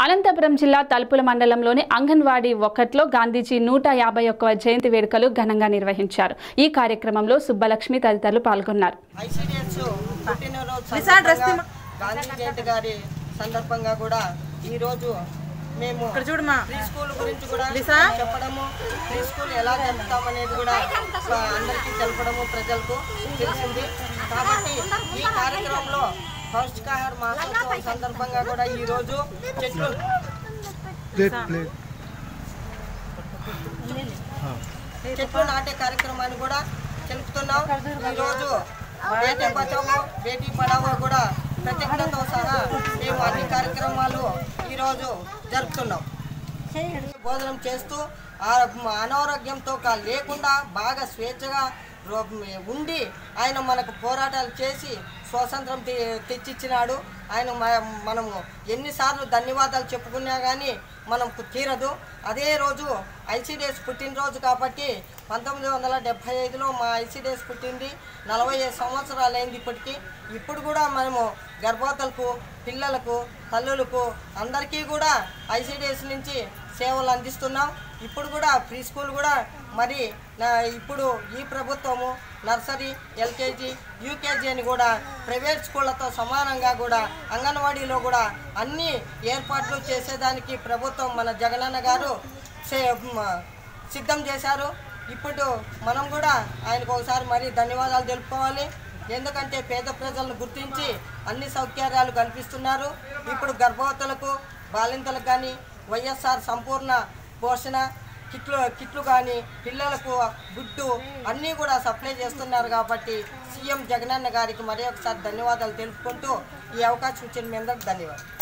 అనంతపురం జిల్లా తలుపుల మండలంలోని అంగన్వాడీ ఒక్కట్లో గాంధీజీ నూట యాభై ఒక్కవ జయంతి వేడుకలు ఘనంగా నిర్వహించారు ఈ కార్యక్రమంలో సుబ్బలక్ష్మి తదితరులు పాల్గొన్నారు ఐసిడిఎస్ పుట్టినరోజు సందర్భంగా గాంధీ జయంతి గారి సందర్భంగా కూడా ఈరోజు మేము చూడమా ప్రీ స్కూల్ గురించి కూడా చెప్పడము ప్రీ స్కూల్ ఎలా జరుపుతామనేది కూడా ఆ, అందరికీ తెలపడము ప్రజలకు తెలిసింది కాబట్టి ఈ కార్యక్రమంలో పౌష్టికాహార మాసోత్సవం సందర్భంగా కూడా ఈరోజు చెట్లు చెట్లు నాటే కార్యక్రమాన్ని కూడా తెలుపుతున్నాం ఈరోజు బేటీ బచావో బేటీ పడావో కూడా ప్రతిజ్ఞతో సహా మేము అన్ని కార్యక్రమాలు ఈరోజు జరుపుతున్నాం భోజనం చేస్తూ ఆ అనారోగ్యంతో కా- లేకుండా బాగా స్వేచ్ఛగా రో- ఉండి ఆయన మనకు పోరాటాలు చేసి స్వాతంత్రం తె- తెచ్చిచ్చినాడు ఆయన మ- మనము ఎన్నిసార్లు ధన్యవాదాలు చెప్పుకున్నా కానీ మనం తీరదు అదే రోజు ఐసీడీఎస్ పుట్టినరోజు కాబట్టి పంతొమ్మిది వందల డెబ్భై ఐదులో మా ఐసీడీఎస్ పుట్టింది నలభై ఐదు సంవత్సరాలు అయింది ఇప్పటికీ ఇప్పుడు కూడా మనము గర్భవతులకు పిల్లలకు తల్లులకు అందరికీ కూడా ఐసీడీఎస్ నుంచి సేవలు అందిస్తున్నాం ఇప్పుడు కూడా ప్రీ స్కూల్ కూడా మరి నా- ఇప్పుడు ఈ ప్రభుత్వము నర్సరీ ఎల్కేజీ యూకేజీ అని కూడా ప్రైవేట్ స్కూళ్ళతో సమానంగా కూడా అంగన్వాడీలో కూడా అన్ని ఏర్పాట్లు చేసేదానికి ప్రభుత్వం మన జగనన్న గారు సే- మ- సిద్ధం చేశారు ఇప్పుడు మనం కూడా ఆయనకు ఒకసారి మరీ ధన్యవాదాలు తెలుపుకోవాలి ఎందుకంటే పేద ప్రజలను గుర్తించి అన్ని సౌకర్యాలు కల్పిస్తున్నారు ఇప్పుడు గర్భవతులకు బాలింతలకు కానీ వైఎస్ఆర్ సంపూర్ణ పోషణ కిట్లు కిట్లు కానీ పిల్లలకు గుడ్డు అన్నీ కూడా సప్లై చేస్తున్నారు కాబట్టి సీఎం జగనన్న గారికి మరి ఒకసారి ధన్యవాదాలు తెలుపుకుంటూ ఈ అవకాశం ఇచ్చిన మీ అందరికి ధన్యవాదాలు